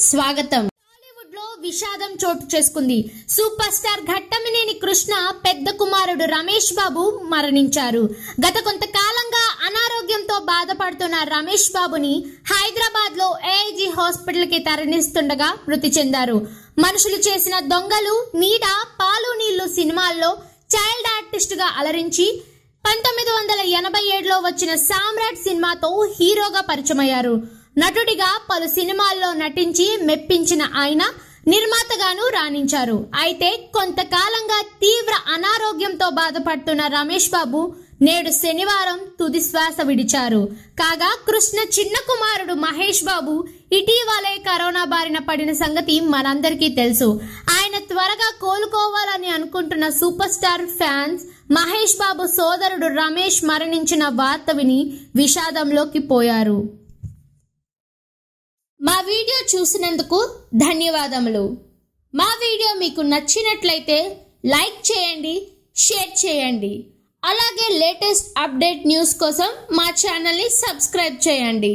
స్వాగతం టాలీవుడ్ లో విషాదం చోటు చేసుకుంది సూపర్ స్టార్ ఘట్టమినేని కృష్ణ పెద్ద కుమారుడు రమేష్ బాబు మరణించారు గత కొంతకాలంగా అనారోగ్యంతో బాధపడుతున్న రమేష్ బాబుని హైదరాబాద్ లో ఏఐజీ హాస్పిటల్ కి తరలిస్తుండగా మృతి చెందారు మనుషులు చేసిన దొంగలు నీడ పాలు నీళ్లు సినిమాల్లో చైల్డ్ ఆర్టిస్ట్ గా అలరించి పంతొమ్మిది వందల ఎనభై ఏడులో వచ్చిన సామ్రాట్ సినిమాతో హీరోగా పరిచయమయ్యారు నటుడిగా పలు సినిమాల్లో నటించి మెప్పించిన ఆయన నిర్మాతగాను రాణించారు అయితే కొంతకాలంగా తీవ్ర అనారోగ్యంతో బాధపడుతున్న రమేష్ బాబు నేడు శనివారం తుది శ్వాస విడిచారు కాగా కృష్ణ చిన్న కుమారుడు మహేష్ బాబు ఇటీవలే కరోనా బారిన పడిన సంగతి మనందరికీ తెలుసు ఆయన త్వరగా కోలుకోవాలని అనుకుంటున్న super star fans Mahesh Babu సోదరుడు రమేష్ మరణించిన వార్త విని విషాదంలోకి పోయారు మా వీడియో చూసినందుకు ధన్యవాదములు మా వీడియో మీకు నచ్చినట్లయితే లైక్ చేయండి షేర్ చేయండి అలాగే లేటెస్ట్ అప్డేట్ న్యూస్ కోసం మా ఛానల్ని సబ్స్క్రైబ్ చేయండి